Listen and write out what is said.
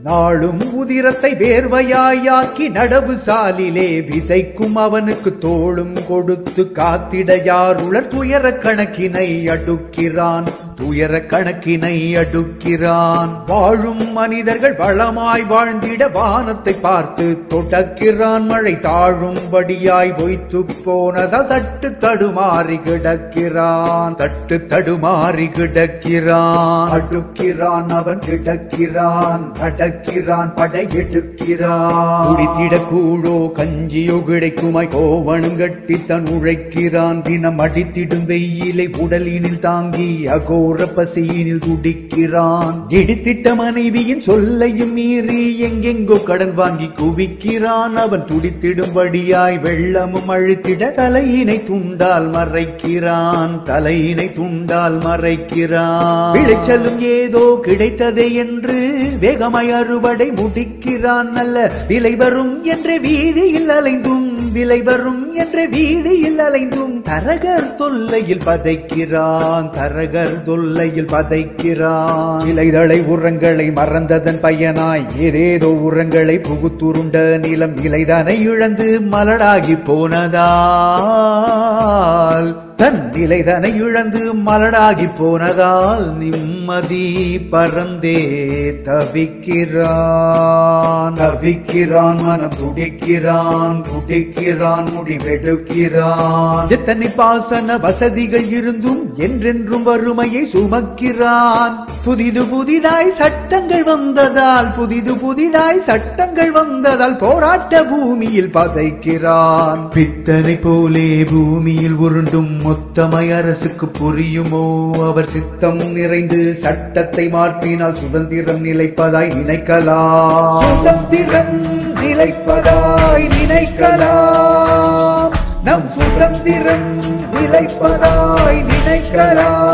நாளும் உதிரத்தை வேர்வையாயாக்கி நடவு சாலிலே விதைக்கும் அவனுக்கு தோளும் கொடுத்து காத்திட யாருளர் துயர கணக்கினை அடுக்கிறான் துயர கணக்கினை அடுக்கிறான் வாழும் மனிதர்கள் வளமாய் வாழ்ந்திட வானத்தை பார்த்து தொடக்கிறான் மழை தாழும்படியாய் பொய்த்து போனதால் தட்டு தடுமாறி கிடக்கிறான் தட்டு தடுமாறி கிடக்கிறான் அடுக்கிறான் அவன் கிடக்கிறான் நடக்கிறான் படையெடுக்கிறான் குடித்திட கூழோ கஞ்சியோ கிடைக்குமாய் கோவணம் கட்டி தன் உழைக்கிறான் தினம் அடித்திடும் வெயிலை உடலினில் தாங்கி அகோர பசியினில் துடிக்கிறான் இடித்திட்ட மனைவியின் சொல்லையும் மீறி எங்கெங்கோ கடன் வாங்கி குவிக்கிறான் அவன் துடித்திடும்படியாய் வெள்ளமும் அழுத்திட தலையினை துண்டால் மறைக்கிறான் தலையினை துண்டால் மறைக்கிறான் விளைச்சலும் ஏதோ கிடைத்ததே என்று வேகமாய் அறுவடை முடிக்கிறான் நல்ல விலை வரும் என்ற வீதியில் அலைந்தும் விலை வரும் என்ற வீதியில் அலைந்தும் தரகர் தொல்லையில் பதைக்கிறான் தரகர் தொல்லையில் பதைக்கிறான் இலைதளை உரங்களை மறந்ததன் பயனாய் ஏதேதோ உரங்களை புகுத்துருண்ட நிலம் இலைதனை இழந்து மலடாகி போனதால் தன் நிலைதனை இழந்து மலடாகி போனதால் நிம்மதி பறந்தே தவிக்கிறான் தவிக்கிறான் மனம் துடிக்கிறான் துடிக்கிறான் முடிவெடுக்கிறான் எத்தனை பாசன வசதிகள் இருந்தும் என்றென்றும் வறுமையை சுமக்கிறான் புதிது புதிதாய் சட்டங்கள் வந்ததால் புதிது புதிதாய் சட்டங்கள் வந்ததால் போராட்ட பூமியில் பதைக்கிறான் பித்தனை போலே பூமியில் உருண்டும் மொத்தமை அரசுக்கு புரியுமோ அவர் சித்தம் நிறைந்து சட்டத்தை மாற்றினால் சுதந்திரம் நிலைப்பதாய் நினைக்கலாம் சுதந்திரம் நிலைப்பதாய் நினைக்கலாம் நம் சுதந்திரம் நிலைப்பதாய் நினைக்கலாம்